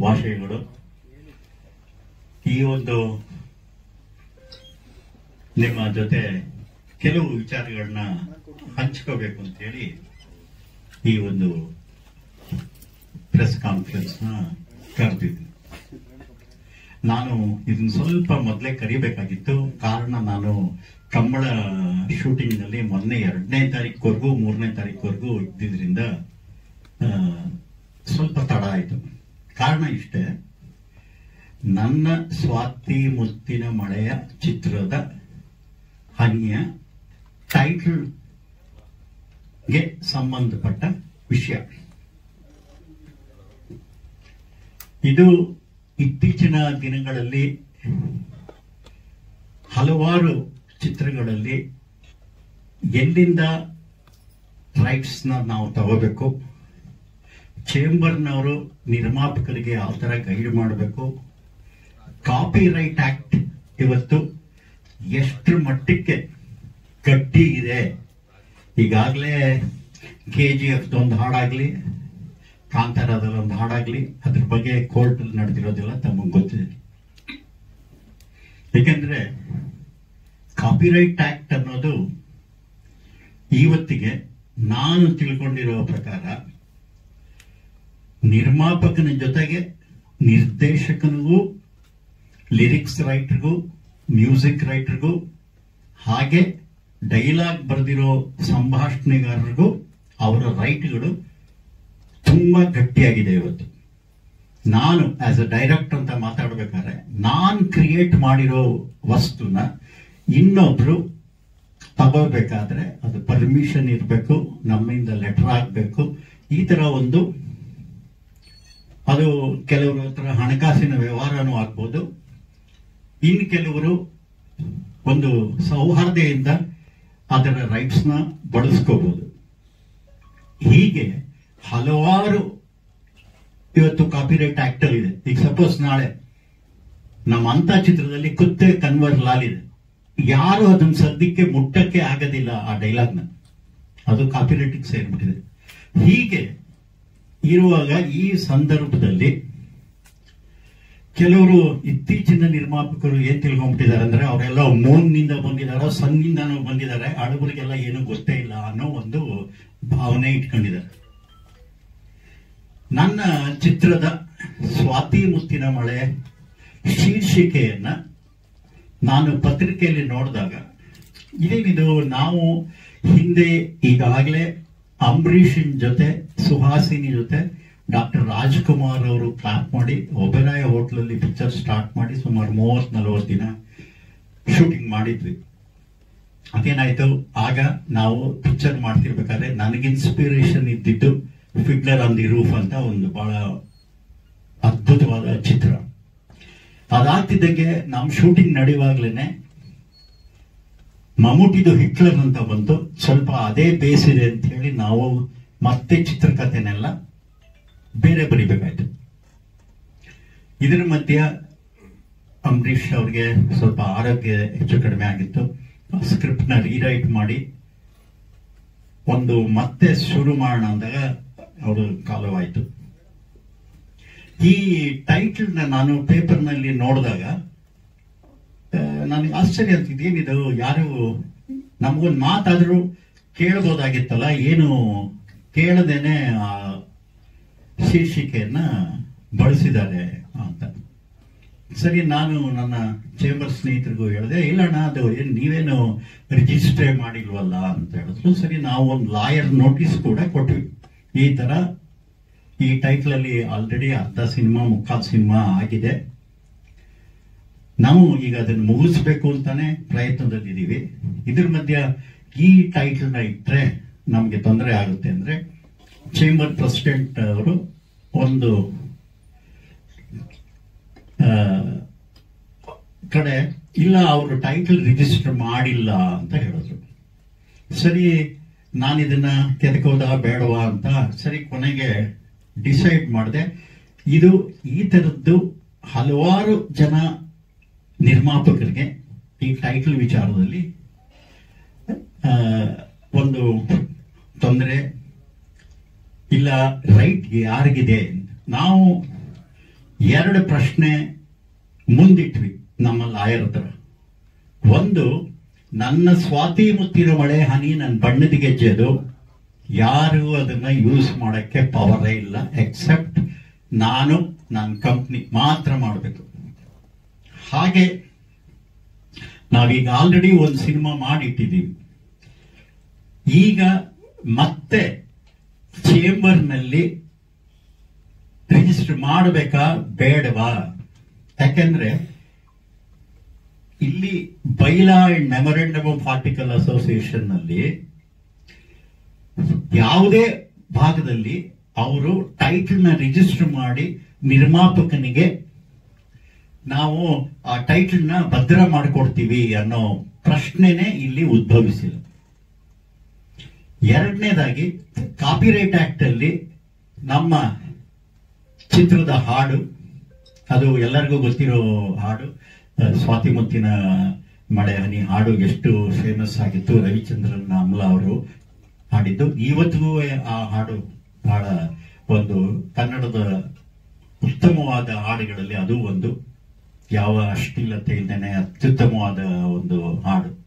ಶುಭಾಶಯಗಳು ಈ ಒಂದು ನಿಮ್ಮ ಜೊತೆ ಕೆಲವು ವಿಚಾರಗಳನ್ನ ಹಂಚ್ಕೋಬೇಕು ಅಂತ ಹೇಳಿ ಈ ಒಂದು ಪ್ರೆಸ್ ಕಾನ್ಫರೆನ್ಸ್ ನ ಕರೆದಿದ್ದೆ ನಾನು ಇದನ್ನ ಸ್ವಲ್ಪ ಮೊದಲೇ ಕರಿಬೇಕಾಗಿತ್ತು ಕಾರಣ ನಾನು ಕಂಬಳ ಶೂಟಿಂಗ್ ನಲ್ಲಿ ಮೊನ್ನೆ ಎರಡನೇ ತಾರೀಕುವರೆಗೂ ಮೂರನೇ ತಾರೀಕುವರೆಗೂ ಇದ್ದಿದ್ರಿಂದ ಆ, ಸ್ವಲ್ಪ ತಡ ಆಯ್ತು ಕಾರಣ ಇಷ್ಟೇ ನನ್ನ ಸ್ವಾತಿ ಮುತ್ತಿನ ಮಳೆಯ ಚಿತ್ರದ ಹನಿಯ ಟೈಟಲ್ಗೆ ಸಂಬಂಧಪಟ್ಟ ವಿಷಯ ಇದು ಇತ್ತೀಚಿನ ದಿನಗಳಲ್ಲಿ ಹಲವಾರು ಚಿತ್ರಗಳಲ್ಲಿ ಎಲ್ಲಿಂದ ರೈಟ್ಸ್ ನ ನಾವು ತಗೋಬೇಕು ಚೇಂಬರ್ನವರು ನಿರ್ಮಾಪಕರಿಗೆ ಯಾವ ತರ ಗೈಡ್ ಮಾಡಬೇಕು ಕಾಪಿ ರೈಟ್ ಆಕ್ಟ್ ಇವತ್ತು ಎಷ್ಟು ಮಟ್ಟಕ್ಕೆ ಗಟ್ಟಿ ಇದೆ ಈಗಾಗಲೇ ಕೆ ಜಿ ಎಫ್ ಒಂದು ಹಾಡಾಗ್ಲಿ ಕಾಂತಾರದಲ್ಲಿ ಒಂದು ಹಾಡಾಗ್ಲಿ ಅದ್ರ ಬಗ್ಗೆ ಕೋರ್ಟ್ ನಡೆದಿರೋದಿಲ್ಲ ತಮಗೆ ಗೊತ್ತಿದೆ ಏಕೆಂದ್ರೆ ಕಾಪಿರೈಟ್ ಆಕ್ಟ್ ಅನ್ನೋದು ಇವತ್ತಿಗೆ ನಾನು ತಿಳ್ಕೊಂಡಿರೋ ಪ್ರಕಾರ ನಿರ್ಮಾಪಕನ ಜೊತೆಗೆ ನಿರ್ದೇಶಕನಿಗೂ ಲಿರಿಕ್ಸ್ ರೈಟರ್ಗೂ ಮ್ಯೂಸಿಕ್ ರೈಟರ್ಗೂ ಹಾಗೆ ಡೈಲಾಗ್ ಬರೆದಿರೋ ಸಂಭಾಷಣೆಗಾರರಿಗೂ ಅವರ ರೈಟ್ಗಳು ತುಂಬಾ ಗಟ್ಟಿಯಾಗಿದೆ ಇವತ್ತು ನಾನು ಆಸ್ ಅ ಡೈರೆಕ್ಟರ್ ಅಂತ ಮಾತಾಡ್ಬೇಕಾದ್ರೆ ನಾನ್ ಕ್ರಿಯೇಟ್ ಮಾಡಿರೋ ವಸ್ತುನ ಇನ್ನೊಬ್ರು ತಗೋಬೇಕಾದ್ರೆ ಅದು ಪರ್ಮಿಷನ್ ಇರಬೇಕು ನಮ್ಮಿಂದ ಲೆಟರ್ ಆಗ್ಬೇಕು ಈ ತರ ಒಂದು ಅದು ಕೆಲವರ ಹತ್ರ ಹಣಕಾಸಿನ ವ್ಯವಹಾರನೂ ಆಗ್ಬೋದು ಇನ್ನು ಕೆಲವರು ಒಂದು ಸೌಹಾರ್ದೆಯಿಂದ ಅದರ ರೈಟ್ಸ್ ನ ಬಳಸ್ಕೋಬಹುದು ಹೀಗೆ ಹಲವಾರು ಇವತ್ತು ಕಾಪಿರೈಟ್ ಆಕ್ಟ್ ಅಲ್ಲಿ ಇದೆ ಈಗ ಸಪೋಸ್ ನಾಳೆ ನಮ್ಮ ಅಂತ ಚಿತ್ರದಲ್ಲಿ ಕುತ್ತೆ ಕನ್ವರ್ ಲಾಲ್ ಇದೆ ಯಾರು ಅದನ್ನ ಸದ್ಯಕ್ಕೆ ಮುಟ್ಟಕ್ಕೆ ಆಗೋದಿಲ್ಲ ಆ ಡೈಲಾಗ್ನ ಅದು ಕಾಪಿರೈಟಿಗೆ ಸೇರ್ಬಿಟ್ಟಿದೆ ಹೀಗೆ ಇರುವಾಗ ಈ ಸಂದರ್ಭದಲ್ಲಿ ಕೆಲವರು ಇತ್ತೀಚಿನ ನಿರ್ಮಾಪಕರು ಏನ್ ತಿಳ್ಕೊಂಡ್ಬಿಟ್ಟಿದ್ದಾರೆ ಅಂದ್ರೆ ಅವರೆಲ್ಲ ಮೂನ್ನಿಂದ ಬಂದಿದಾರೋ ಸನ್ನಿಂದನೂ ಬಂದಿದ್ದಾರೆ ಹಳಬರಿಗೆಲ್ಲ ಏನು ಗೊತ್ತೇ ಇಲ್ಲ ಅನ್ನೋ ಒಂದು ಭಾವನೆ ಇಟ್ಕೊಂಡಿದ್ದಾರೆ ನನ್ನ ಚಿತ್ರದ ಸ್ವಾತಿ ಮುತ್ತಿನ ಮಳೆ ಶೀರ್ಷಿಕೆಯನ್ನ ನಾನು ಪತ್ರಿಕೆಯಲ್ಲಿ ನೋಡಿದಾಗ ಇದೇನಿದು ನಾವು ಹಿಂದೆ ಈಗಾಗಲೇ ಅಂಬರೀಷನ್ ಜೊತೆ ಸುಹಾಸಿನಿ ಜೊತೆ ಡಾಕ್ಟರ್ ರಾಜ್ಕುಮಾರ್ ಅವರು ಕ್ಲಾಪ್ ಮಾಡಿ ಒಬೆರಾಯ ಹೋಟ್ಲಲ್ಲಿ ಪಿಕ್ಚರ್ ಸ್ಟಾರ್ಟ್ ಮಾಡಿ ಸುಮಾರು ಮೂವತ್ ನಲವತ್ತು ದಿನ ಶೂಟಿಂಗ್ ಮಾಡಿದ್ವಿ ಅದೇನಾಯ್ತು ಆಗ ನಾವು ಪಿಕ್ಚರ್ ಮಾಡ್ತಿರ್ಬೇಕಾದ್ರೆ ನನಗೆ ಇನ್ಸ್ಪಿರೇಷನ್ ಇದ್ದಿದ್ದು ಫಿಡ್ಲರ್ ಆನ್ ದಿ ರೂಫ್ ಅಂತ ಒಂದು ಬಹಳ ಅದ್ಭುತವಾದ ಚಿತ್ರ ಅದಾಗ್ತಿದ್ದಂಗೆ ನಮ್ ಶೂಟಿಂಗ್ ನಡೆಯುವಾಗ್ಲೇನೆ ಮಮ್ಮೂಟಿದು ಹಿಟ್ಲರ್ ಅಂತ ಬಂತು ಸ್ವಲ್ಪ ಅದೇ ಬೇಸ್ ಇದೆ ಅಂತ ಹೇಳಿ ನಾವು ಮತ್ತೆ ಚಿತ್ರಕಥೆನೆಲ್ಲ ಬೇರೆ ಬರಿಬೇಕಾಯ್ತು ಇದರ ಮಧ್ಯ ಅಂಬರೀಷ್ ಅವ್ರಿಗೆ ಸ್ವಲ್ಪ ಆರೋಗ್ಯ ಹೆಚ್ಚು ಕಡಿಮೆ ಆಗಿತ್ತು ಸ್ಕ್ರಿಪ್ಟ್ ನ ರೀರೈಟ್ ಮಾಡಿ ಒಂದು ಮತ್ತೆ ಶುರು ಮಾಡೋಣ ಅಂದಾಗ ಅವರು ಕಾಲವಾಯ್ತು ಈ ಟೈಟಲ್ ನ ನಾನು ಪೇಪರ್ ನಲ್ಲಿ ನೋಡಿದಾಗ ಆ, ನನಗೆ ಆಶ್ಚರ್ಯ ಆಗ್ತಿದೆ ಏನಿದು ಯಾರು ನಮಗೊಂದು ಮಾತಾದ್ರೂ ಕೇಳ್ಬೋದಾಗಿತ್ತಲ್ಲ ಏನು ಕೇಳದೇನೆ ಆ ಶೀರ್ಷಿಕೆಯನ್ನ ಬಳಸಿದ್ದಾರೆ ಅಂತ ಸರಿ ನಾನು ನನ್ನ ಚೇಂಬರ್ ಸ್ನೇಹಿತರಿಗೂ ಹೇಳಿದೆ ಇಲ್ಲಣ್ಣ ಅದು ಏನ್ ನೀವೇನು ರಿಜಿಸ್ಟ್ರೇ ಮಾಡಿಲ್ವಲ್ಲ ಅಂತ ಹೇಳಿದ್ರು ಸರಿ ನಾವು ಒಂದು ಲಾಯರ್ ನೋಟಿಸ್ ಕೂಡ ಕೊಟ್ವಿ ಈ ತರ ಈ ಟೈಟಲ್ ಅಲ್ಲಿ ಆಲ್ರೆಡಿ ಅರ್ಧ ಸಿನಿಮಾ ಮುಕ್ಕಾಲ್ ಸಿನಿಮಾ ಆಗಿದೆ ನಾವು ಈಗ ಅದನ್ನು ಮುಗಿಸ್ಬೇಕು ಅಂತಾನೆ ಪ್ರಯತ್ನದಲ್ಲಿದ್ದೀವಿ ಇದ್ರ ಮಧ್ಯ ಈ ಟೈಟಲ್ ನ ಇಟ್ರೆ ನಮ್ಗೆ ತೊಂದರೆ ಆಗುತ್ತೆ ಅಂದ್ರೆ ಚೇಂಬರ್ ಪ್ರೆಸಿಡೆಂಟ್ ಅವರು ಒಂದು ಆ, ಕಡೆ ಇಲ್ಲ ಅವರು ಟೈಟಲ್ ರಿಜಿಸ್ಟರ್ ಮಾಡಿಲ್ಲ ಅಂತ ಹೇಳಿದ್ರು ಸರಿ ನಾನು ಇದನ್ನ ಕೆದಕೋದ ಬೇಡವಾ ಅಂತ ಸರಿ ಕೊನೆಗೆ ಡಿಸೈಡ್ ಮಾಡಿದೆ ಇದು ಈ ತರದ್ದು ಹಲವಾರು ಜನ ನಿರ್ಮಾಪಕರಿಗೆ ಈ ಟೈಟಲ್ ವಿಚಾರದಲ್ಲಿ ಆ, ಒಂದು ತೊಂದರೆ ಇಲ್ಲ ರೈಟ್ ಯಾರಿಗಿದೆ ನಾವು ಎರಡು ಪ್ರಶ್ನೆ ಮುಂದಿಟ್ವಿ ನಮ್ಮ ಲಾಯರ್ ಹತ್ರ ಒಂದು ನನ್ನ ಸ್ವಾತಿ ಮುತ್ತಿನ ಮಳೆ ಹನಿ ನನ್ನ ಬಣ್ಣದ ಗೆಜ್ಜೆದು ಯಾರು ಅದನ್ನ ಯೂಸ್ ಮಾಡಕ್ಕೆ ಪವರೇ ಇಲ್ಲ ಎಕ್ಸೆಪ್ಟ್ ನಾನು ನನ್ನ ಕಂಪ್ನಿ ಮಾತ್ರ ಮಾಡಬೇಕು ಹಾಗೆ ನಾವೀಗ ಆಲ್ರೆಡಿ ಒಂದು ಸಿನಿಮಾ ಮಾಡಿಟ್ಟಿದ್ದೀವಿ ಈಗ ಮತ್ತೆ ಚೇಂಬರ್ನಲ್ಲಿ ರಿಜಿಸ್ಟರ್ ಮಾಡಬೇಕಾ ಬೇಡವಾ ಯಾಕೆಂದ್ರೆ ಇಲ್ಲಿ bylaw and memorandum of article association ನಲ್ಲಿ ಯಾವುದೇ ಭಾಗದಲ್ಲಿ ಅವರು ಟೈಟಲ್ ನ ರಿಜಿಸ್ಟರ್ ಮಾಡಿ ನಿರ್ಮಾಪಕನಿಗೆ ನಾವು ಆ ಟೈಟಲ್ ನ ಭದ್ರ ಮಾಡಿಕೊಡ್ತೀವಿ ಅನ್ನೋ ಪ್ರಶ್ನೆನೇ ಇಲ್ಲಿ ಉದ್ಭವಿಸಿಲ್ಲ ಎರಡನೇದಾಗಿ ಕಾಪಿರೈಟ್ ಆಕ್ಟ್ ಅಲ್ಲಿ ನಮ್ಮ ಚಿತ್ರದ ಹಾಡು ಅದು ಎಲ್ಲರಿಗೂ ಗೊತ್ತಿರೋ ಹಾಡು ಆ, ಸ್ವಾತಿ ಮುತ್ತಿನ ಮಳೆ ಹನಿ ಹಾಡು ಎಷ್ಟು ಫೇಮಸ್ ಆಗಿತ್ತು ರವಿಚಂದ್ರನ್ ಅಮ್ಲ ಅವರು ಹಾಡಿದ್ದು ಇವತ್ತಿಗೂ ಆ ಹಾಡು ಬಹಳ ಒಂದು ಕನ್ನಡದ ಉತ್ತಮವಾದ ಹಾಡುಗಳಲ್ಲಿ ಅದು ಒಂದು ಯಾವ ಅಶ್ಲೀಲತೆ ಇದ್ದೇನೆ ಅತ್ಯುತ್ತಮವಾದ ಒಂದು ಹಾಡು